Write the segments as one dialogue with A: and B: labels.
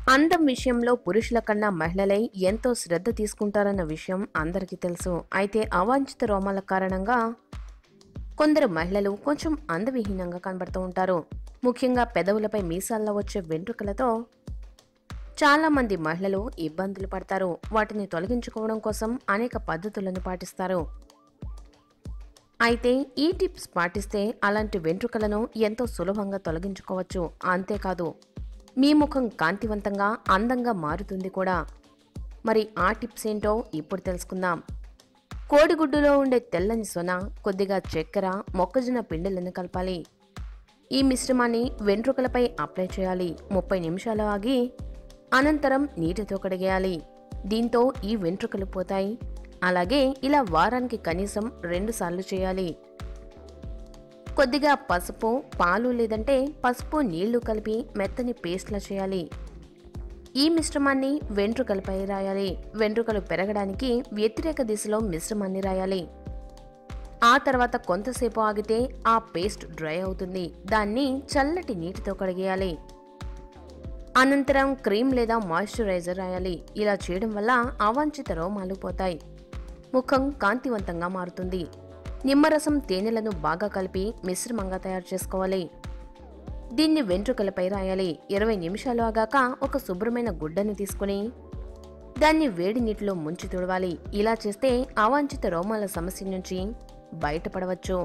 A: అందం విషయంలో పురుషుల కన్నా మహిళలై ఎంతో శ్రద్ధ తీసుకుంటారన్న విషయం అందరికీ తెలుసు అయితే అవాంఛిత రోమాల కారణంగా కొందరు మహిళలు కొంచెం అందవిహీనంగా కనబడుతూ ఉంటారు ముఖ్యంగా పెదవులపై మీసాల్లో వచ్చే వెంట్రుకలతో చాలా మంది మహిళలు ఇబ్బందులు పడతారు వాటిని తొలగించుకోవడం కోసం అనేక పద్ధతులను పాటిస్తారు అయితే ఈ టిప్స్ పాటిస్తే అలాంటి వెంట్రుకలను ఎంతో సులభంగా తొలగించుకోవచ్చు అంతేకాదు మీ ముఖం కాంతివంతంగా అందంగా మారుతుంది కూడా మరి ఆ టిప్స్ ఏంటో ఇప్పుడు తెలుసుకుందాం కోడిగుడ్డులో ఉండే తెల్లని సొన కొద్దిగా చక్కెర మొక్కజొన్న పిండిలను కలపాలి ఈ మిశ్రమాన్ని వెంట్రుకలపై అప్లై చేయాలి ముప్పై నిమిషాలు ఆగి అనంతరం నీటితో కడిగేయాలి దీంతో ఈ వెంట్రుకలు పోతాయి అలాగే ఇలా వారానికి కనీసం రెండు సార్లు చేయాలి కొద్దిగా పసుపు పాలు లేదంటే పసుపు నీళ్లు కలిపి మెత్తని పేస్ట్లా చేయాలి ఈ మిశ్రమాన్ని వెంట్రుకలపై రాయాలి వెంట్రుకలు పెరగడానికి వ్యతిరేక దిశలో మిశ్రమాన్ని రాయాలి ఆ తర్వాత కొంతసేపు ఆగితే ఆ పేస్ట్ డ్రై అవుతుంది దాన్ని చల్లటి నీటితో కడిగేయాలి అనంతరం క్రీమ్ లేదా మాయిశ్చరైజర్ రాయాలి ఇలా చేయడం వల్ల అవాంఛిత రోమాలు పోతాయి ముఖం కాంతివంతంగా మారుతుంది నిమ్మరసం తేనెలను బాగా కలిపి మిశ్రమంగా తయారు చేసుకోవాలి దీన్ని వెంట్రుకలపై రాయాలి ఇరవై నిమిషాలు ఆగాక ఒక శుభ్రమైన గుడ్డను తీసుకుని దాన్ని వేడి నీటిలో ముంచి తుడవాలి ఇలా చేస్తే అవాంఛిత రోమాల సమస్య నుంచి బయటపడవచ్చు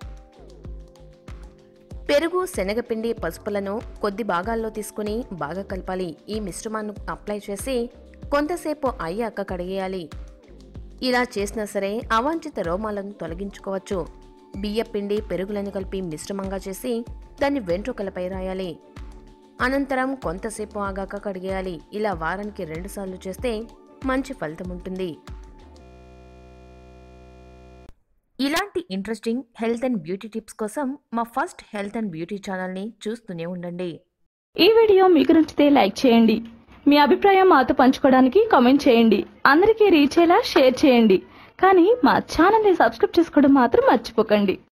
A: పెరుగు శనగపిండి పసుపులను కొద్ది భాగాల్లో తీసుకుని బాగా కలపాలి ఈ మిశ్రమాన్ని అప్లై చేసి కొంతసేపు అయ్యాక కడిగేయాలి ఇలా చేసినా సరే అవాంఛిత రోమాలను తొలగించుకోవచ్చు బియ్య పిండి పెరుగులను కలిపి మిశ్రమంగా చేసి దాన్ని వెంట్రుకలపై రాయాలి అనంతరం కొంతసేపు ఆగాక కడిగేయాలి ఇలా వారానికి రెండుసార్లు చేస్తే మంచి ఫలితం ఉంటుంది ఇలాంటి interesting health and beauty tips కోసం మా ఫస్ట్ హెల్త్ అండ్ బ్యూటీ ఛానల్ని చూస్తూనే ఉండండి
B: ఈ వీడియో మీకు నచ్చితే లైక్ చేయండి మీ అభిప్రాయం మాతో పంచుకోవడానికి కామెంట్ చేయండి అందరికీ రీచ్ అయ్యేలా షేర్ చేయండి కానీ మా ఛానల్ని సబ్స్క్రైబ్ చేసుకోవడం మాత్రం మర్చిపోకండి